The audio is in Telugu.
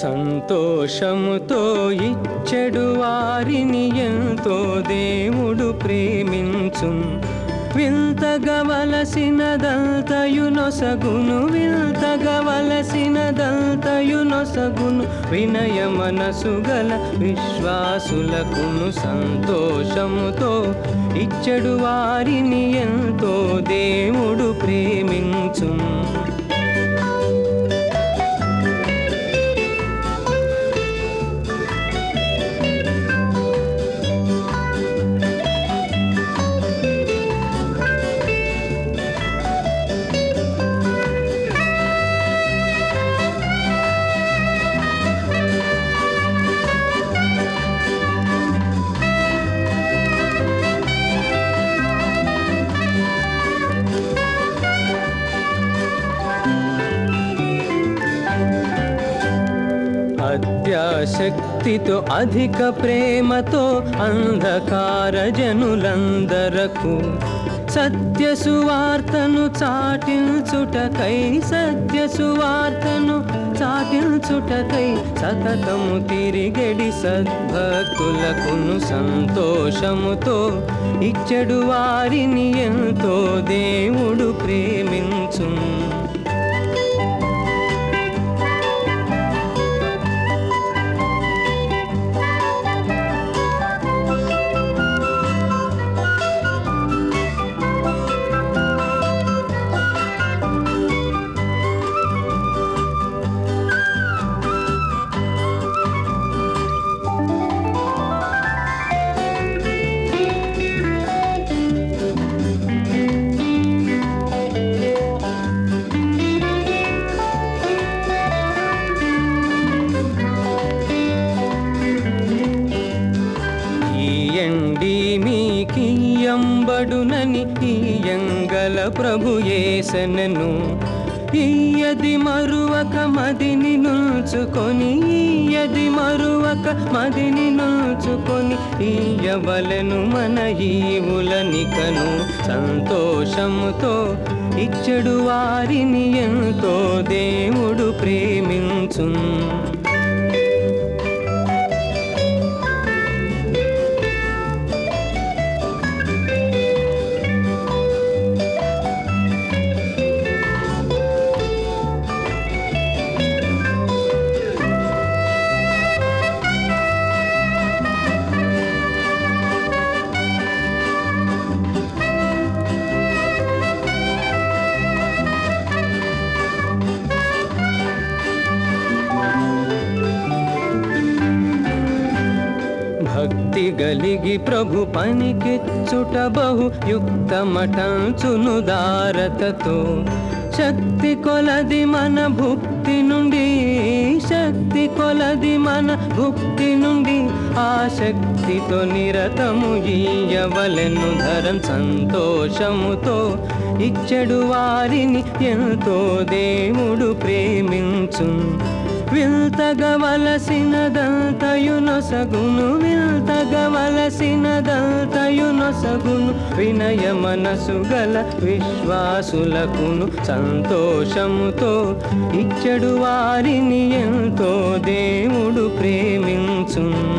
సంతోషముతో ఇచ్చెడు వారిని ఎంతో దేవుడు ప్రేమించు వింతగవలసినదంతయు నొసగును వింతగవలసినదంతయు నొసగును వినయ మనసు గల విశ్వాసులకును సంతోషముతో ఇచ్చడు వారిని ఎంతో దేవుడు ప్రేమించు అత్యాశక్తితో అధిక ప్రేమతో అంధకార జనులందరకు సత్య సువార్తను చాటించుటకై సత్య సువార్తను చాటించుటకై సతతము తిరిగడి సద్భక్తులకును సంతోషముతో ఇచ్చడు వారిని ఎంతో దేవుడు ప్రేమించు ఈయండి మీకియంబడునని ఈయంగల ప్రభు యేసనను ఈయది మరువక మదిని నుంచుకొని ఈయది మరువక మదిని నుంచుకొని ఈయవలెను మన ఈవులనికను సంతోషముతో ఇచ్చడు వారిని ఎంతో దేవుడు ప్రేమించు భక్తి గలిగి ప్రభు పనికిచ్చుట బహు యుక్తమటంచును దారతతో శక్తి కొలది మన భుక్తి నుండి శక్తి కొలది మన భుక్తి నుండి ఆ శక్తితో నిరతము ఈయవలెను ధరం సంతోషముతో ఇచ్చడు వారిని ఎంతో దేవుడు ప్రేమించు విల్తగవలసినదంతయు నొసగును విల్తగవలసినదంతయు నొసగును వినయ మనసు గల విశ్వాసులకును సంతోషముతో ఇచ్చడు వారిని ఎంతో దేవుడు ప్రేమించు